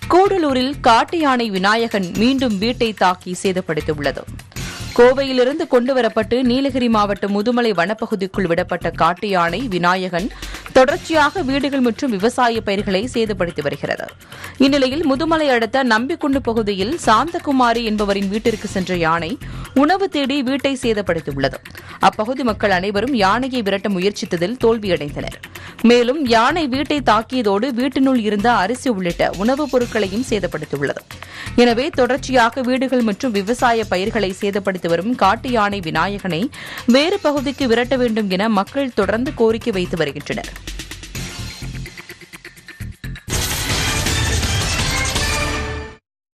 கூடலூரில் காட்டு யானை விநாயகன் மீண்டும் வீட்டை தாக்கி சேதப்படுத்தியுள்ளது கோவையிலிருந்து கொண்டுவரப்பட்டு நீலகிரி மாவட்டம் முதுமலை வனப்பகுதிக்குள் விடப்பட்ட காட்டு யானை விநாயகன் தொடர்ச்சியாக வீடுகள் மற்றும் விவசாய பயிர்களை சேதப்படுத்தி வருகிறது இந்நிலையில் முதுமலை அடுத்த நம்பிக்குண்டு பகுதியில் சாந்தகுமாரி என்பவரின் வீட்டிற்கு சென்ற யானை உணவு தேடி வீட்டை சேதப்படுத்தியுள்ளது அப்பகுதி மக்கள் அனைவரும் யானையை விரட்ட முயற்சித்ததில் தோல்வியடைந்தனர் மேலும் யானை வீட்டை தாக்கியதோடு வீட்டினுள் இருந்த அரிசி உள்ளிட்ட உணவுப் பொருட்களையும் சேதப்படுத்தியுள்ளது எனவே தொடர்ச்சியாக வீடுகள் மற்றும் விவசாய பயிர்களை சேதப்படுத்தி வரும் காட்டு யானை விநாயகனை வேறு பகுதிக்கு விரட்ட வேண்டும் என மக்கள் தொடர்ந்து கோரிக்கை வைத்து வருகின்றனர்